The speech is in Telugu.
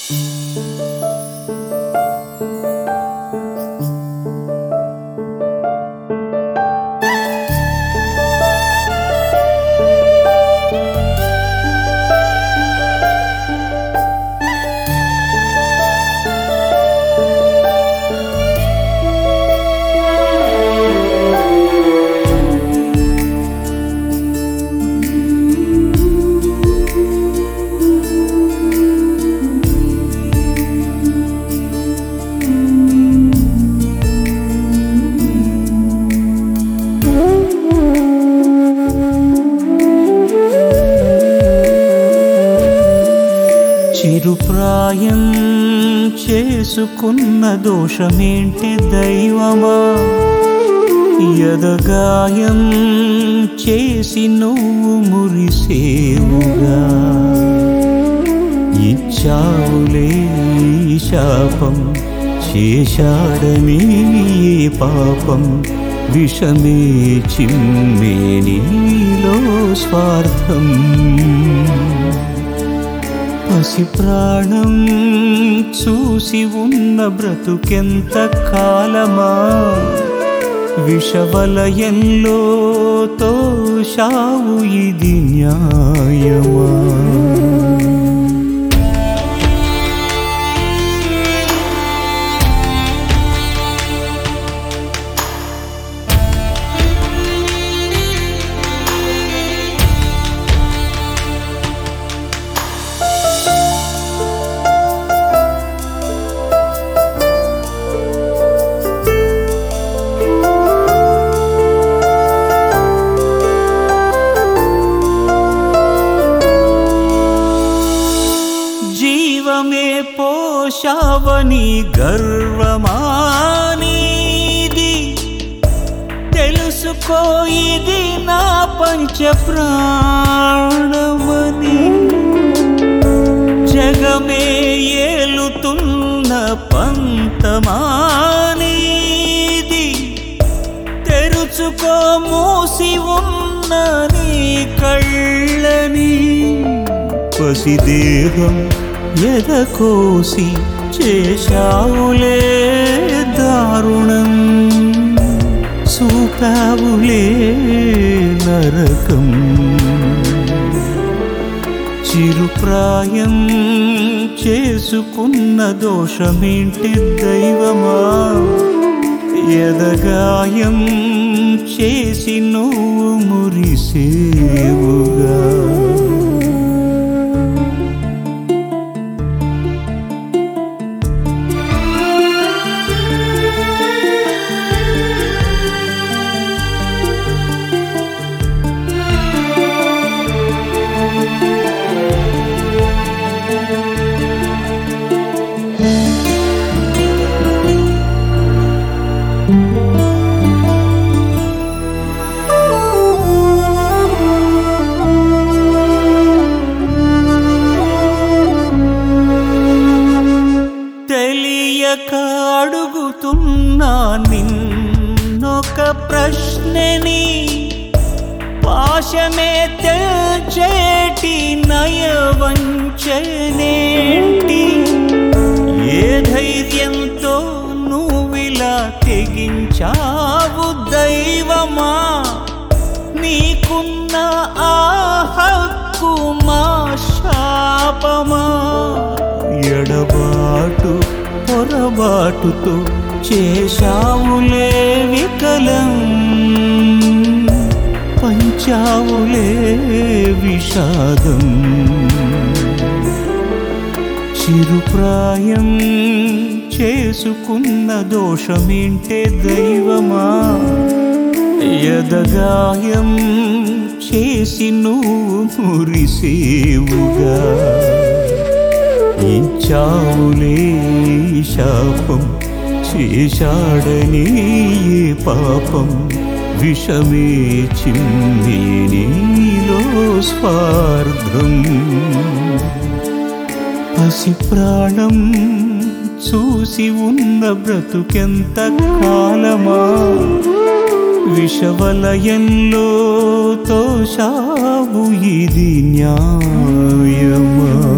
చిరుప్రాయం చేసుకున్న దోషమేంటి దైవమా ఎదగాయం చేసి నువ్వు మురిసేవుగా ఇచ్చావులే ఈ శాపం చేశాడని ఏ పాపం విషమే చిమ్మే నీలో స్వార్థం పసి ప్రాణం చూసి ఉన్న బ్రతుకెంత కాలమా విషవలయంలో తోషావు ఇది న్యాయమా జీవమే పోషావని గర్వమానిది తెలుసుకో ఇది నా పంచ ప్రాణమని జగమే ఏలుతున్న పంతమానిది తెరుచుకో మూసి ఉన్న నీ కళ్ళని పసిదేహం ఎదకోసి చేశావులే దారుణం చూపావులే నరకం చిరుప్రాయం చేసుకున్న దోషమేంటి దైవమా ఎదగాయం చేసి నువ్వు మురిసేవుగా తెలియక అడుగుతున్నా నిన్నొక ప్రశ్నని పాశమే తెల్చేటి నయవంచనేంటి ఏ ధైర్యంతో నువ్విలా తెగించావు దైవమా నీకున్న ఆ హక్కు మా శాపమా ఎడబాటు పొరబాటుతో చేశావులే వికలం పంచావులే విషాదం చిరుప్రాయం చేసుకున్న దోషమేంటే దైవమా ఎదగాయం చేసి నువ్వు మురిసేవుగా ఇచ్చావులే ఈ శాపం చేశాడని ఏ పాపం విషమే చిమ్మే నీలో స్వార్థం పసి ప్రాణం చూసి ఉన్న బ్రతుకెంత కాలమా విషవలయంలో తోషావు ఇది న్యాయమా